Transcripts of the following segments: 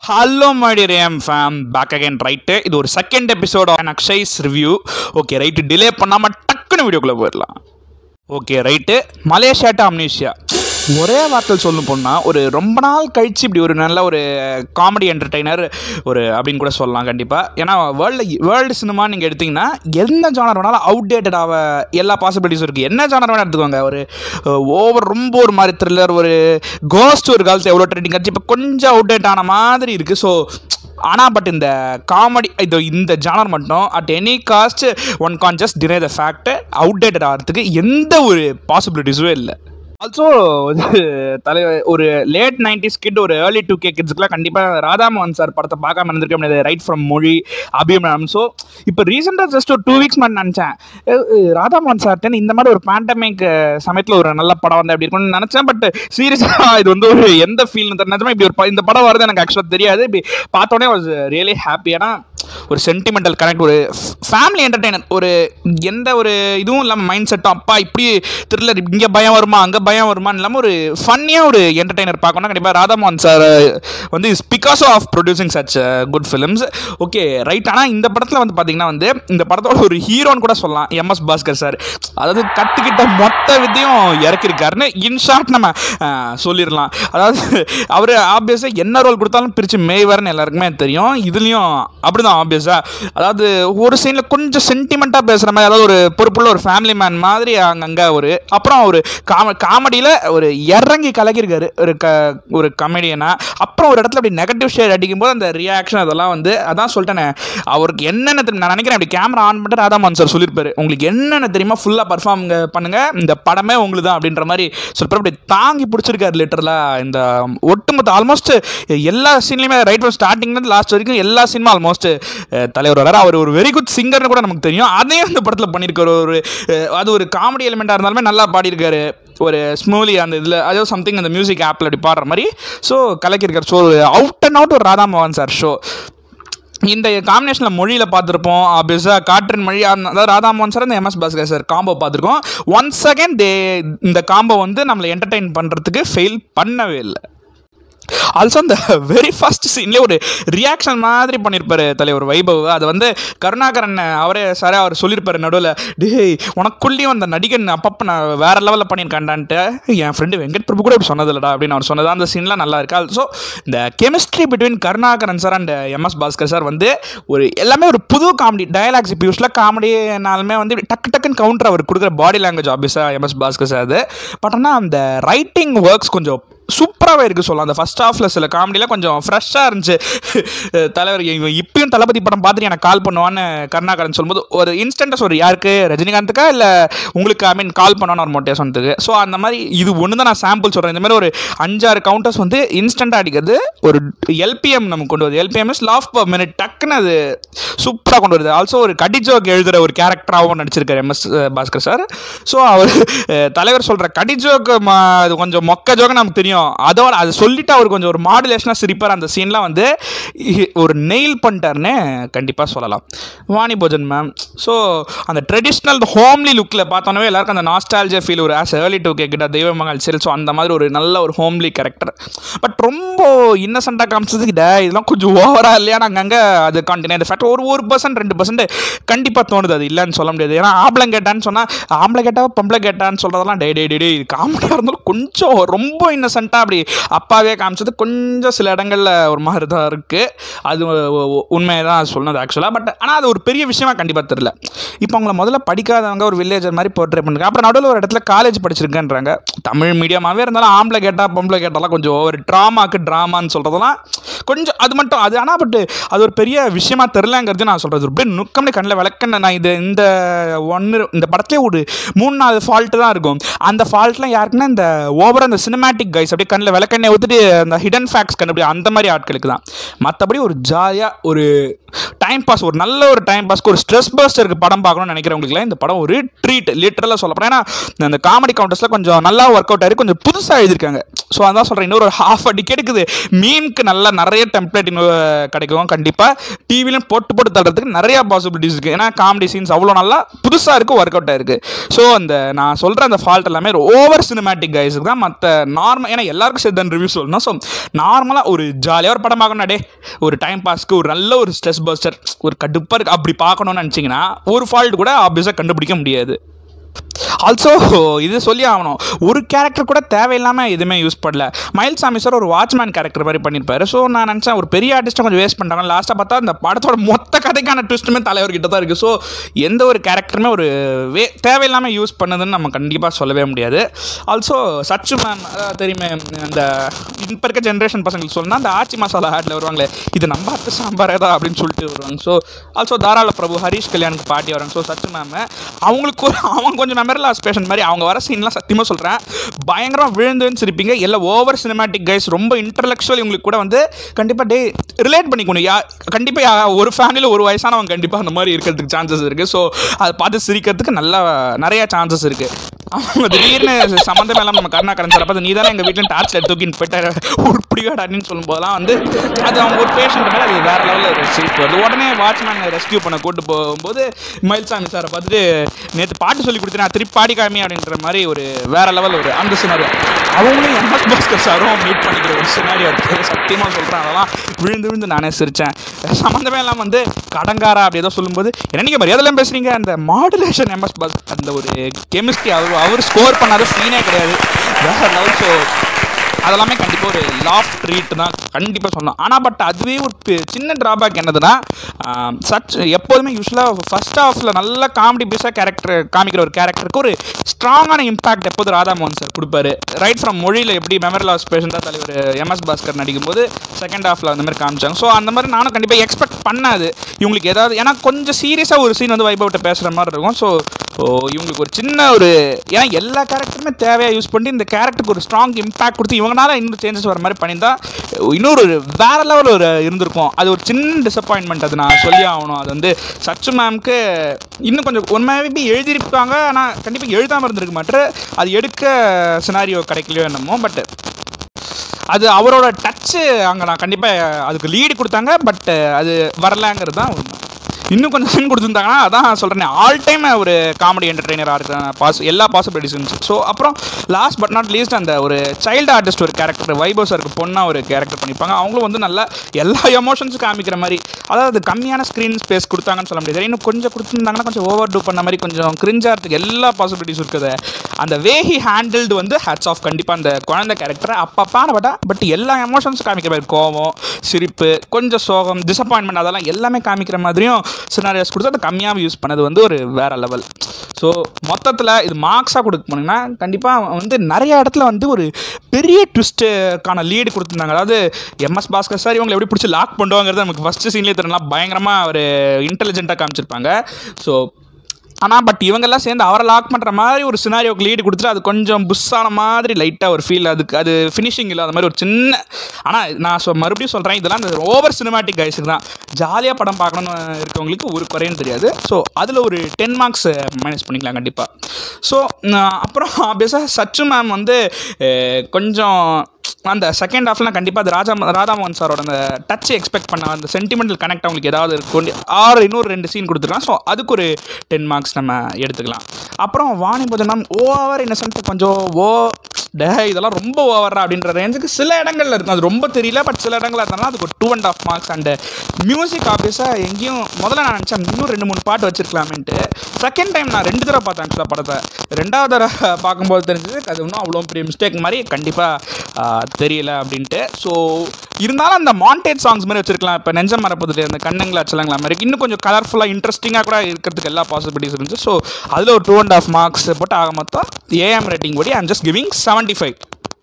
hello my dear am fam back again right இது ஒரு second episode on Akshay's review okay right delay பண்ணாமல் டக்குன்னு வீடியோக்குள்ளே போயிடலாம் okay right Malaysia to amnesia ஒரே வார்த்தையில் சொல்லணும் போனால் ஒரு ரொம்ப நாள் கழிச்சு இப்படி ஒரு நல்ல ஒரு காமெடி என்டர்டெய்னர் ஒரு அப்படின்னு கூட சொல்லலாம் கண்டிப்பாக ஏன்னா வேர்ல்டு வேர்ல்டு சினிமா நீங்கள் எடுத்திங்கன்னா எந்த ஜானர் வேணாலும் அவுடேட்டட் ஆக எல்லா பாசிபிலிட்டிஸும் இருக்குது என்ன ஜானர் வேணால் எடுத்துக்கோங்க ஒரு ஓவர் ரொம்ப ஒரு மாதிரி த்ரில்லர் ஒரு கோஸ்ட் ஒரு காலத்தில் எவ்வளோ ட்ரெண்டிங் ஆச்சு இப்போ கொஞ்சம் அவுடேட் ஆன மாதிரி இருக்குது ஸோ ஆனால் பட் இந்த காமெடி இது இந்த ஜானர் மட்டும் at any cost one can just deny the fact outdated ஆகிறதுக்கு எந்த ஒரு பாசிபிலிட்டிஸும் இல்லை ஆல்சோ இது தலை ஒரு லேட் நைன்டிஸ் கிட் ஒரு ஏர்லி டூ கே கிட்ஸ்க்குலாம் கண்டிப்பாக ராதாமோகன் சார் படத்தை பார்க்காம இருந்திருக்க முடியாது ரைட் ஃப்ரம் மொழி அபிமனம் ஸோ இப்போ ரீசெண்டாக ஜஸ்ட் ஒரு டூ வீக்ஸ் மட்டும் நினச்சேன் ராதாமோகன் சார்ட்டு இந்த மாதிரி ஒரு பேண்டமிக் சமயத்தில் ஒரு நல்ல படம் வந்து அப்படி இருக்கும்னு நினச்சேன் பட் சீரியஸாக இது வந்து ஒரு எந்த ஃபீல்னு நினச்சமா இப்படி ஒரு ப- இந்த படம் வருது எனக்கு ஆக்சுவலாக தெரியாது இப்படி பார்த்தோன்னே வாஸ் ரியலி ஹாப்பி ஏன்னா ஒரு சென்டிமெண்டல் கனெக்ட் ஒரு ஃபேமிலி என்டர்டெய்னர் ஒரு எந்த ஒரு இதுவும் இல்லாமல் மைண்ட் செட்டும் அப்பா இப்படி த்ரில்லர் இங்கே பயம் வருமா அங்கே பயம் வருமான்னு இல்லாமல் ஒரு ஃபன்னியாக ஒரு என்டர்டெய்னர் பார்க்கணும் கண்டிப்பாக ராதாமோகன் சார் வந்து is because of producing such good films okay right ஆனால் இந்த படத்தில் வந்து பார்த்தீங்கன்னா வந்து இந்த படத்தோட ஒரு ஹீரோன்னு கூட சொல்லலாம் எம்எஸ் பாஸ்கர் சார் அதாவது கற்றுக்கிட்ட மொத்த வித்தையும் இறக்கிருக்காருன்னு இன்ஷார்ட் நம்ம அஹ், சொல்லிடலாம் அதாவது அவர் ஆப்வியஸாக என்ன ரோல் கொடுத்தாலும் பிரித்து மேய்வார்னு எல்லாருக்குமே தெரியும் இதுலேயும் அப்படிதான் ஆப்வியஸாக அதாவது ஒரு சீனில் கொஞ்சம் சென்டிமெண்ட்டாக பேசுகிற மாதிரி அதாவது ஒரு பொறுப்புள்ள ஒரு ஃபேமிலி மேன் மாதிரி அங்கங்கே ஒரு அப்புறம் ஒரு காம காமெடியில் ஒரு இறங்கி கலக்கியிருக்காரு ஒரு க ஒரு கமெடியனா அப்புறம் ஒரு இடத்துல அப்படி நெகட்டிவ் ஷேர் அடிக்கும்போது அந்த ரியாக்ஷன் அதெல்லாம் வந்து அதான் சொல்லிட்டேனே அவருக்கு என்னென்ன தெரியும் நான் நினைக்கிறேன் அப்படி கேமரா ஆன் பண்ணிட்டு ராதாமோகன் சார் சொல்லியிருப்பாரு உங்களுக்கு என்னென்ன தெரியுமா ஃபுல்லாக பர்ஃபார்ம் பண்ணுங்க இந்த படமே உங்களுக்கு தான் அப்படின்ற மாதிரி சொல்லிட்டு அப்படி தாங்கி பிடிச்சிருக்காரு லிட்டரலாக இந்த ஒட்டுமொத்த ஆல்மோஸ்ட் எல்லா சீன்லையுமே ரைட் ஃப்ரம் ஸ்டார்டிங்லேருந்து லாஸ்ட் வரைக்கும் எல்லா சீனுமே ஆல்மோஸ்ட் தலைவர் வராரு அவர் ஒரு வெரி குட் சிங்கர்னு கூட நமக்கு தெரியும் அதையும் இந்த படத்தில் பண்ணியிருக்காரு ஒரு அஹ், அது ஒரு காமெடி எலிமெண்ட்டாக இருந்தாலுமே நல்லா பாடியிருக்காரு ஒரு ஸ்மூலி அந்த இதில் அதாவது சம்திங் அந்த மியூசிக் ஆப்பில் அப்படி பாடுற மாதிரி ஸோ கலக்கியிருக்காரு ஸோ அவுட் அண்ட் அவுட் ஒரு ராதா மோகன் சார் ஷோ இந்த காம்பினேஷனில் மொழியில் பார்த்துருப்போம் ஆப்வியஸாக காற்றின் மொழி அந்த- அதாவது ராதாமோகன் சார் இந்த எம்எஸ் பாஸ்கர் சார் காம்போ பார்த்துருக்கோம் ஒன்ஸ் அகேன் தே இந்த காம்போ வந்து நம்மளை என்டர்டெயின் பண்ணுறதுக்கு ஃபெயில் பண்ணவே இல்லை ஆல்சோ அந்த வெரி ஃபர்ஸ்ட் சீன்லேயே ஒரு ரியாக்ஷன் மாதிரி பண்ணியிருப்பாரு தலைவர் வைபவ் அதை வந்து கருணாகரன் அவரே சாரே அவர் சொல்லியிருப்பாரு நடுவில் டேய் உனக்குள்ளேயும் அந்த நடிகன் அப்பப்போ நான் வேற லெவலில் பண்ணியிருக்காண்டான்ட்டு என் ஃப்ரெண்டு வெங்கட் பிரபு கூட இப்படி சொன்னதில்லடா அப்படின்னு அவர் சொன்னது அந்த சீன்லாம் நல்லா இருக்கு ஆல்சோ இந்த chemistry between Karunakaran sir and MS Bhaskar sir வந்து ஒரு எல்லாமே ஒரு புது காமெடி டயலாக்ஸ் இப்போ யூஸ்வலாக காமெடினாலுமே வந்து இப்படி டக்கு டக்குன்னு கவுண்டர் அவர் கொடுக்குற பாடி லாங்குவேஜ் ஆஃபீஸாக எம்எஸ் பாஸ்கர் சார் அது பட் ஆனால் அந்த ரைட்டிங் ஒர்க்ஸ் கொஞ்சம் சூப்பராகவே இருக்குது சொல்லலாம் அந்த ஃபஸ்ட் ஹாஃபில் சில காமெடியில் கொஞ்சம் ஃப்ரெஷ்ஷாக இருந்துச்சு தலைவர் இவன் இப்பயும் தளபதி படம் பார்த்துட்டு எனக்கு கால் பண்ணுவான்னு கருணாகரன் சொல்லும்போது ஒரு இன்ஸ்டன்ட்டாக சொல்ற யாருக்கு ரஜினிகாந்துக்கா இல்லை உங்களுக்கு ஐ மீன் கால் பண்ணுவான்னு ஒரு மொட்டையாக சொன்னதுக்கு ஸோ அந்த மாதிரி இது ஒன்று தான் நான் சாம்பிள் சொல்கிறேன் இந்த மாதிரி ஒரு அஞ்சாறு கவுண்டர்ஸ் வந்து இன்ஸ்டண்ட்டாக அடிக்கிறது ஒரு எல்பிஎம் நமக்கு கொண்டு வருது LPM is laugh per minute டக்குன்னு அது சூப்பராக கொண்டு வருது ஆல்சோ ஒரு கடிஜோக் எழுதுகிற ஒரு கேரக்டராகவும் நடிச்சிருக்காரு எம்எஸ் பாஸ்கர் சார் ஸோ அவர் அஹ், தலைவர் சொல்கிற கடிஜோக்கு அது கொஞ்சம் மொக்க ஜோக்கு நமக்கு தெரியும் அதோட அது சொல்லிட்டு அவர் கொஞ்சம் ஒரு மாடுலேஷனாக சிரிப்பார் அந்த சீன்லாம் வந்து இ- ஒரு நெயில் பண்ணிட்டாருன்னு கண்டிப்பாக சொல்லலாம் வாணி போஜன் மேம் ஸோ அந்த ட்ரெடிஷ்னல் ஹோம்லி லுக்கில் பார்த்தோன்னே எல்லாருக்கும் அந்த நாஸ்டாலஜியா ஃபீல் ஒரு ஆஸ் ஏர்லி டூ கே கிட்ட தெய்வ மகள் சரி ஸோ அந்த மாதிரி ஒரு நல்ல ஒரு ஹோம்லி கேரக்டர் பட் ரொம்ப இன்னசென்ட்டாக காமிச்சது கிட்ட இதெல்லாம் கொஞ்சம் ஓவராக இல்லையா நாங்கள் அங்கே அது கான்டினே அந்த ஃபேக்ட் ஒரு ஒரு பர்சன்ட் ரெண்டு பர்சன்ட் கண்டிப்பாக தோணுது அது இல்லைன்னு சொல்ல முடியாது ஏன்னா ஆம்பளை கேட்டான்னு சொன்னால் ஆம்பளை கேட்டா பொம்பளை கேட்டான்னு சொல்கிறதெல்லாம் டே டே டே டே இது காமெடியாக இருந்தாலும் கொஞ்சம் ரொம்ப இன்னசென்ட்டாக அப்படி அப்பாவே காமிச்சது கொஞ்சம் சில இடங்களில் ஒரு மாதிரி தான் இருக்குது அது உண்மையை தான் சொன்னது ஆக்சுவலாக பட் ஆனால் அது ஒரு பெரிய விஷயமா கண்டிப்பாக தெரில இப்போ அவங்கள முதல்ல படிக்காதவங்க ஒரு வில்லேஜர் மாதிரி போர்ட்ரே பண்ணுறாங்க அப்புறம் நடுவில் ஒரு இடத்துல காலேஜ் படிச்சிருக்கேன்றாங்க தமிழ் மீடியமாகவே இருந்தாலும் ஆம்பளை கேட்டால் பொம்பளை கேட்டாலாம் கொஞ்சம் ஒரு ட்ராமாக்கு ட்ராமான்னு சொல்கிறதெல்லாம் கொஞ்சம் அது மட்டும் அது ஆனால் பட் அது ஒரு பெரிய விஷயமா தெரிலங்கிறது நான் சொல்கிறது அப்படியே நுக்கம்னே கண்ணில் விளக்கண்ண நான் இது இந்த ஒன்று இந்த படத்துலேயே ஒரு மூணு நாலு ஃபால்ட்டு தான் இருக்கும் அந்த ஃபால்ட்லாம் யாருக்குன்னா இந்த ஓவராக அந்த சினிமேட்டிக் கைஸ் அப்படியே கண்ணில் விளக்கண்ணை ஊற்றிட்டு அந்த ஹிடன் ஃபேக்ட்ஸ் கண்டுபிடி அந்த மாதிரி ஆட்களுக்கு தான் மற்றபடி ஒரு ஜாலியாக ஒரு டைம் பாஸ் ஒரு நல்ல ஒரு டைம் பாஸ்க்கு ஒரு ஸ்ட்ரெஸ் பஸ்டருக்கு படம் பார்க்கணும்னு நினைக்கிறவங்களுக்குலாம் இந்த படம் ஒரு ட்ரீட் லிட்டரலாக சொல்ல போகிறேன் ஏன்னா இந்த காமெடி கவுண்டர்ஸில் கொஞ்சம் நல்லா ஒர்க் அவுட் ஆகி கொஞ்சம் புதுசாக எழுதியிருக்காங்க ஸோ அதான் சொல்கிறேன் இன்னொரு ஹாஃப் அடி கிடைக்குது மீம்க்கு நல்லா நிறைய டெம்ப்ளேட் இன்னும் கிடைக்கும் கண்டிப்பாக டிவிலையும் போட்டு போட்டு தள்ளுறதுக்கு நிறைய பாசிபிலிட்டிஸ் இருக்குது ஏன்னா காமெடி சீன்ஸ் அவ்வளோ நல்லா புதுசாக இருக்குது ஒர்க் அவுட் ஆயிருக்கு ஸோ அந்த நான் சொல்கிற அந்த ஃபால்ட் எல்லாமே ஓவர் சினிமேட்டிக் கைஸுக்கு தான் மற்ற நார்மல் ஏன்னா எல்லாருக்கும் சேர்த்து ரிவ்யூ சொல்லணும் ஸோ நார்மலாக ஒரு ஜாலியாக ஒரு படம் பார்க்கணும் டே ஒரு டைம் பாஸ்க்கு ஒரு நல்ல ஒரு ஸ்ட்ரெஸ் பஸ்டர் ஒரு கடுப்பாக இருக்கு அப்படி பார்க்கணும்னு நினச்சிங்கன்னா ஒரு ஃபால்ட் கூட ஆப்வியஸாக கண்டுபிடிக்க முடியாது ஆல்சோ இது சொல்லி ஆகணும் ஒரு கேரக்டர் கூட தேவையில்லாமல் எதுவுமே யூஸ் பண்ணல மயில்சாமி சார் ஒரு வாட்ச்மேன் கேரக்டர் மாதிரி பண்ணியிருப்பாரு ஸோ நான் நினச்சேன் ஒரு பெரிய ஆர்டிஸ்ட்டை கொஞ்சம் வேஸ்ட் பண்ணுறாங்க லாஸ்ட்டாக பார்த்தா இந்த படத்தோட மொத்த கதைக்கான ட்விஸ்ட்டுமே தலைவர்கிட்ட தான் இருக்குது ஸோ எந்த ஒரு கேரக்டருமே ஒரு வே தேவையில்லாமல் யூஸ் பண்ணதுன்னு நம்ம கண்டிப்பாக சொல்லவே முடியாது ஆல்சோ சச்சு மேம் அதாவது தெரியுமே அந்த இப்போ இருக்க ஜென்ரேஷன் பசங்களுக்கு சொல்லணும்னா அந்த ஆச்சி மசாலா ஆட்டில் வருவாங்களே இது நம்ம அத்தை சாம்பாரே தான் அப்படின்னு சொல்லிட்டு வருவாங்க ஸோ ஆல்சோ தாராள பிரபு ஹரிஷ் கல்யாணுக்கு பாட்டி வராங்க ஸோ சச்சு மேம் அவங்களுக்கு ஒரு அவங்க கொஞ்சம் மெமரி லாஸ் பேஷன் மாதிரி அவங்க வர சீன்லாம் சத்தியமாக சொல்கிறேன் பயங்கரமாக விழுந்துன்னு சிரிப்பீங்க எல்லாம் ஓவர் சினிமாட்டிக் கைஸ் ரொம்ப இன்டர்லெக்சுவல் இவங்களுக்கு கூட வந்து கண்டிப்பாக டே ரிலேட் பண்ணிக்கணும் யா கண்டிப்பாக ஒரு ஃபேமிலியில் ஒரு வயசானவங்க கண்டிப்பாக அந்த மாதிரி இருக்கிறதுக்கு சான்சஸ் இருக்குது ஸோ அதை பார்த்து சிரிக்கிறதுக்கு நல்லா நிறைய சான்சஸ் இருக்குது அவங்க திடீர்னு சம்மந்தம் இல்லாமல் நம்ம கருணாகரன் சார் அப்போ நீ தானே எங்கள் வீட்டில் டார்ச்சில் தூக்கின்னு போயிட்டாரு உருப்படியாடான்னு சொல்லும்போதெல்லாம் வந்து அது அவங்க ஒரு பேஷண்ட் மேலே அது வேறு லெவலில் சிரிப்பு வருது உடனே வாட்ச்மேன் ரெஸ்கியூ பண்ண கூட்டு போகும்போது மயில்சாமி சாரை பார்த்துட்டு நேற்று பாட்டு சொல்லி கொடுத்தேன் திருப்பி பாடி காமி அப்படின்ற மாதிரி ஒரு வேற லெவல் ஒரு அந்த சினாரியோ அவங்களும் எம்எஸ் பாஸ்கர் சாரும் மீட் பண்ணிக்கிற ஒரு சினாரியோ இருக்குது சத்தியமாக சொல்கிறேன் அதெல்லாம் விழுந்து விழுந்து நானே சிரித்தேன் சம்மந்தமே எல்லாம் வந்து கடங்காரா அப்படி ஏதோ சொல்லும்போது என்ன நீங்கள் மரியாதைலாம் பேசுகிறீங்க அந்த மாடுலேஷன் எம்எஸ் பாஸ் அந்த ஒரு கெமிஸ்ட்ரி அவர் அவர் ஸ்கோர் பண்ணாத சீனே கிடையாது வேற லெவல் ஸோ அதெல்லாமே கண்டிப்பாக ஒரு லாஃப் ட்ரீட் தான் கண்டிப்பாக சொல்லலாம் ஆனால் பட் அதுவே ஒரு பெ- சின்ன ட்ராபேக் என்னதுன்னா சச் எப்போதுமே யூஸ்வலாக ஃபர்ஸ்ட் ஹாஃபில் நல்ல காமெடி பீஸாக கேரக்டர் காமிக்கிற ஒரு கேரக்டருக்கு ஒரு ஸ்ட்ராங்கான இம்பாக்ட் எப்போது ராதாமோகன் சார் கொடுப்பாரு ரைட் ஃப்ரம் மொழியில் எப்படி மெமரி லாஸ் பேஷண்டாக தலைவர் எம்எஸ் பாஸ்கர் நடிக்கும்போது செகண்ட் ஹாஃபில் அந்த மாதிரி காமிச்சாங்க ஸோ அந்த மாதிரி நானும் கண்டிப்பாக எக்ஸ்பெக்ட் பண்ணாது இவங்களுக்கு ஏதாவது ஏன்னா கொஞ்சம் சீரியஸாக ஒரு சீன் வந்து வைபவிட்ட பேசுகிற மாதிரி இருக்கும் ஸோ ஸோ இவங்களுக்கு ஒரு சின்ன ஒரு ஏன்னா எல்லா கேரக்டருமே தேவையாக யூஸ் பண்ணி இந்த கேரக்டருக்கு ஒரு ஸ்ட்ராங் இம்பாக்ட் கொடுத்து இவங்கனால இன்னும் சேஞ்சஸ் வர மாதிரி பண்ணியிருந்தா இன்னொரு ஒரு வேற லெவல் ஒரு இருந்திருக்கும் அது ஒரு சின்ன டிசப்பாயின்மெண்ட் அது நான் சொல்லி ஆகணும் அது வந்து சச்சு மேம்க்கு இன்னும் கொஞ்சம் உண்மையாகவே எழுதியிருப்பாங்க ஆனால் கண்டிப்பாக எழுதாமல் இருந்திருக்க மாட்டேன் அது எடுக்க சினாரியோ கிடைக்கலையோ என்னமோ பட் அது அவரோட டச்சு அங்கே நான் கண்டிப்பாக அதுக்கு லீடு கொடுத்தாங்க பட் அது வரலங்கிறது தான் உண்மை இன்னும் கொஞ்சம் சீன் கொடுத்துருந்தாங்கன்னா அதான் சொல்கிறேன் ஆல் டைம் ஒரு காமெடி என்டர்டெய்னராக இருக்கிற பாஸ் எல்லா பாசிபிலிட்டிஸ் இருந்துச்சு ஸோ அப்புறம் லாஸ்ட் பட் நாட் லீஸ்ட் அந்த ஒரு சைல்டு ஆர்டிஸ்ட் ஒரு கேரக்டர் வைபவ் சாருக்கு பொண்ணாக ஒரு கேரக்டர் பண்ணியிருப்பாங்க அவங்களும் வந்து நல்லா எல்லா எமோஷன்ஸும் காமிக்கிற மாதிரி அதாவது கம்மியான ஸ்க்ரீன் ஸ்பேஸ் கொடுத்தாங்கன்னு சொல்ல முடியாது இன்னும் கொஞ்சம் கொடுத்துருந்தாங்கன்னா கொஞ்சம் ஓவர் டூ பண்ண மாதிரி கொஞ்சம் கிரிஞ்சாகிறதுக்கு எல்லா பாசிபிலிட்டிஸ் இருக்குது அந்த வே ஹி ஹேண்டில்டு வந்து ஹேட்ஸ் ஆஃப் கண்டிப்பாக அந்த குழந்தை கேரக்டரை அப்பப்பான பட்டா பட் எல்லா எமோஷன்ஸும் காமிக்கிற மாதிரி கோவம் சிரிப்பு கொஞ்சம் சோகம் டிசப்பாயின்மெண்ட் அதெல்லாம் எல்லாமே காமிக்கிற மாதிரியும் சினாரியாஸ் கொடுத்து அதை கம்மியாக யூஸ் பண்ணது வந்து ஒரு வேற லெவல் ஸோ மொத்தத்தில் இது மார்க்ஸாக கொடுக்க போனீங்கன்னா கண்டிப்பாக வந்து நிறைய இடத்துல வந்து ஒரு பெரிய ட்விஸ்ட்டுக்கான லீடு கொடுத்துருந்தாங்க அதாவது எம்எஸ் பாஸ்கர் சார் இவங்களை எப்படி பிடிச்சி லாக் பண்ணுவாங்கிறது நமக்கு ஃபஸ்ட்டு சீன்லேயே தெரியலாம் பயங்கரமாக ஒரு இன்டெலிஜென்ட்டாக காமிச்சிருப்பாங்க ஸோ ஆனால் பட் இவங்கெல்லாம் சேர்ந்து அவரை லாக் பண்ணுற மாதிரி ஒரு சினாரியோக்கு லீடு கொடுத்துட்டு அது கொஞ்சம் புஷ்ஷான மாதிரி லைட்டாக ஒரு ஃபீல் அதுக்கு அது ஃபினிஷிங் இல்லாத மாதிரி ஒரு சின்ன ஆனால் நான் சொ மறுபடியும் சொல்கிறேன் இதெல்லாம் அந்த ஓவர் சினிமாட்டிக் கைஸுக்கு தான் ஜாலியாக படம் பார்க்கணும்னு இருக்கவங்களுக்கு ஒரு குறையும் தெரியாது ஸோ அதில் ஒரு டென் மார்க்ஸ் மைனஸ் பண்ணிக்கலாம் கண்டிப்பாக ஸோ அப்புறம் ஆப்வியஸாக சச்சு மேம் வந்து அஹ், கொஞ்சம் அந்த செகண்ட் ஹாஃப்லாம் கண்டிப்பாக அது ராஜா ராதாமோகன் சாரோட அந்த டச் எக்ஸ்பெக்ட் பண்ண அந்த சென்டிமெண்டல் கனெக்ட் அவங்களுக்கு ஏதாவது இருக்கும் ஆறு இன்னொரு ரெண்டு சீன் கொடுத்துருக்கலாம் ஸோ அதுக்கு ஒரு டென் மார்க்ஸ் நம்ம எடுத்துக்கலாம் அப்புறம் Vani Bhojan ma'am over innocent கொஞ்சம் ஓ டே இதெல்லாம் ரொம்ப ஓவரா அப்படின்ற ரேஞ்சுக்கு சில இடங்கள்ல இருக்கும் அது ரொம்ப தெரியல பட் சில இடங்கள்ல இருந்தாலும் அதுக்கு ஒரு two and half marks and music ஆப்வியஸாக எங்கேயும் முதல்ல நான் நினச்சேன் இன்னும் ரெண்டு மூணு பாட்டு வச்சிருக்கலாமேன்ட்டு செகண்ட் டைம் நான் ரெண்டு தடவை பார்த்தேன் ஆக்சுவலாக படத்தை ரெண்டாவது தடவை பார்க்கும்போது தெரிஞ்சது அது இன்னும் அவ்வளோ பெரிய மிஸ்டேக் மாதிரி கண்டிப்பாக தெரியல அப்படின்ட்டு ஸோ இருந்தாலும் அந்த மாண்டேஜ் சாங்ஸ் மாதிரி வச்சிருக்கலாம் இப்போ நெஞ்சம் மரப்பதுட்டு அந்த கண்ணங்களா வச்சலாங்களா மாதிரி இன்னும் கொஞ்சம் கலர்ஃபுல்லாக இன்ட்ரெஸ்டிங்காக கூட இருக்கிறதுக்கு எல்லா பாசிபிலிட்டிஸ் இருந்துச்சு ஸோ அதில் ஒரு டூ அண்ட் ஆஃப் மார்க்ஸ் போட்டு ஆக மொத்தம் ஏஎம் ரேட்டிங் படி I'm just giving seventy five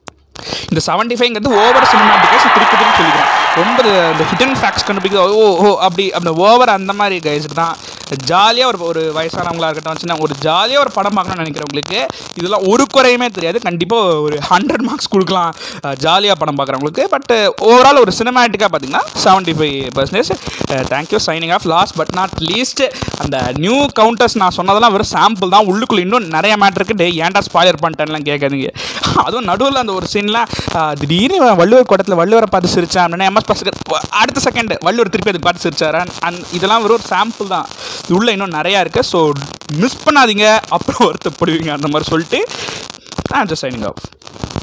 இந்த செவன்ட்டி ஃபைவ்ங்கிறது ஓவர் சினிமாட்டிக்காக திருப்பி திருப்பி சொல்லிக்கிறேன் ரொம்ப இந்த ஹிடன் ஃபேக்ட்ஸ் கண்டுபிடிக்கிறது ஓ ஓ அப்படி அந்த ஓவர் அந்த மாதிரி கைஸுக்கு தான் ஜாலியாக ஒரு ஒரு வயசானவங்களா இருக்கட்டும் சின்ன ஒரு ஜாலியாக ஒரு படம் பார்க்கணும்னு நினைக்கிறவங்களுக்கு இதெல்லாம் ஒரு குறையுமே தெரியாது கண்டிப்பாக ஒரு ஹண்ட்ரட் மார்க்ஸ் கொடுக்கலாம் ஜாலியாக படம் பார்க்குறவங்களுக்கு பட் ஓவரால் ஒரு சினிமேட்டிக்காக பார்த்தீங்கன்னா seventy five percentage thank you signing off last but not least அந்த நியூ கவுண்டர்ஸ் நான் சொன்னதெல்லாம் வெறும் சாம்பிள் தான் உள்ளுக்குள்ள இன்னும் நிறைய மேட்ருக்கு டே ஏன்டா ஸ்பாயர் பண்ணிட்டேன்லாம் கேட்காதீங்க அதுவும் நடுவில் அந்த ஒரு சீன்லாம் திடீர்னு இவன் வள்ளுவர் கூட்டத்தில் வள்ளுவரை பார்த்து சிரிச்சான் அப்படின்னா எம்எஸ் பாஸ்கர் அடுத்த செகண்ட் வள்ளுவர் திருப்பி அதை பார்த்து சிரிச்சாரு அண்ட் இதெல்லாம் வெறும் ஒரு சாம்பிள் தான் இது உள்ள இன்னும் நிறையா இருக்குது ஸோ மிஸ் பண்ணாதீங்க அப்புறம் வருத்தப்படுவீங்க அந்த மாதிரி சொல்லிட்டு நான் ஜஸ்ட் சைனிங் ஆஃப்